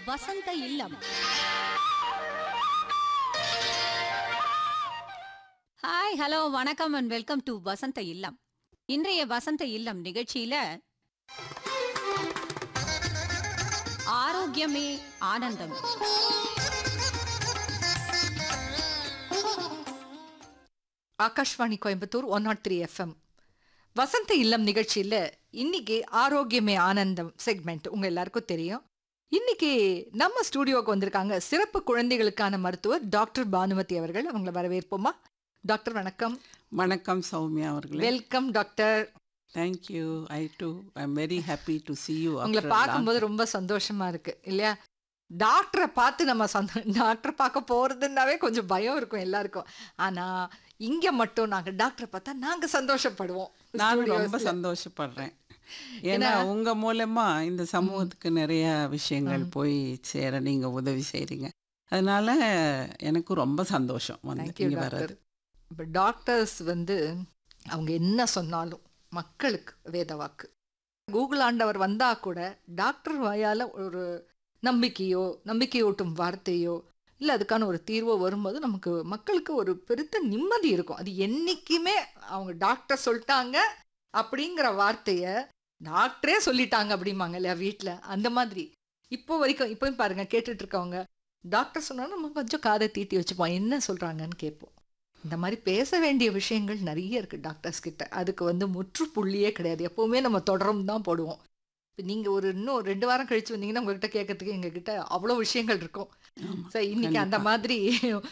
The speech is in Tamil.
வசந்த இல்லம் ஹாய் ஹலோ வணக்கம் and welcome to Vasantha Illam இன்றைய வசந்த இல்லம் நிகழ்ச்சியில ஆரோக்கியமே ஆனந்தம் Akashvani Coimbatore one nought three FM Vasantha Illam நிகழ்ச்சியில் இன்னைக்கு ஆரோக்கியமே ஆனந்தம் செக்மெண்ட் உங்க எல்லாருக்கும் தெரியும் இன்னைக்கு நம்ம ஸ்டூடியோவுக்கு வந்திருக்காங்க சிறப்பு குழந்தைகளுக்கான மருத்துவர் டாக்டர் பானுமதி அவர்கள் அவங்கள வரவேற்போமா டாக்டர் வணக்கம் வணக்கம் சௌமியா அவர்களே welcome doctor thank you I too I am very happy to see you உங்களை after a பார்க்கும்போது long- ரொம்ப சந்தோஷமா இருக்கு இல்லையா டாக்டரை பார்த்து நம்ம சந்தோ டாக்டர் பார்க்க போறதுன்னாவே கொஞ்சம் பயம் இருக்கும் எல்லாருக்கும் ஆனா இங்க மட்டும் நாங்க டாக்டரை பார்த்தா நாங்க சந்தோஷப்படுவோம் நானும் ரொம்ப studiosல. சந்தோஷப்படுறேன் ஏன்னா உங்க மூலமா இந்த சமூகத்துக்கு நிறைய விஷயங்கள் போய் சேர நீங்க உதவி செய்றீங்க அதனால எனக்கு ரொம்ப சந்தோஷம் வந்து Thank you, இங்க டாக்டர் வர்றது இப்போ டாக்டர்ஸ் வந்து அவங்க என்ன சொன்னாலும் மக்களுக்கு வேத வாக்கு கூகுள் ஆண்டவர் வந்தா கூட டாக்டர் வாயால ஒரு நம்பிக்கையோ நம்பிக்கையூட்டும் வார்த்தையோ இல்லை அதுக்கான ஒரு தீர்வோ வரும்போது நமக்கு மக்களுக்கு ஒரு பெருத்த நிம்மதி இருக்கும் அது என்னைக்குமே அவங்க டாக்டர் சொல்லிட்டாங்க அப்படிங்கிற வார்த்தைய டாக்டரே சொல்லிட்டாங்க அப்படிம்பாங்க இல்லையா வீட்டில் அந்த மாதிரி இப்போ வரைக்கும் இப்போயும் பாருங்க கேட்டுட்டு இருக்கவங்க டாக்டர் சொன்னாலும் நம்ம கொஞ்சம் காதை தீட்டி வச்சுப்போம் என்ன சொல்றாங்கன்னு கேட்போம் இந்த மாதிரி பேச வேண்டிய விஷயங்கள் நிறைய இருக்கு டாக்டர்ஸ் கிட்ட அதுக்கு வந்து முற்றுப்புள்ளியே கிடையாது எப்பவுமே நம்ம தொடரும் தான் போடுவோம் இப்போ நீங்க ஒரு இன்னும் ஒரு ரெண்டு வாரம் கழிச்சு வந்தீங்கன்னா உங்ககிட்ட கேட்கறதுக்கு எங்ககிட்ட அவ்வளோ விஷயங்கள் இருக்கும் ஆமா, ஸோ இன்னைக்கு அந்த கண்டிப்பா. மாதிரி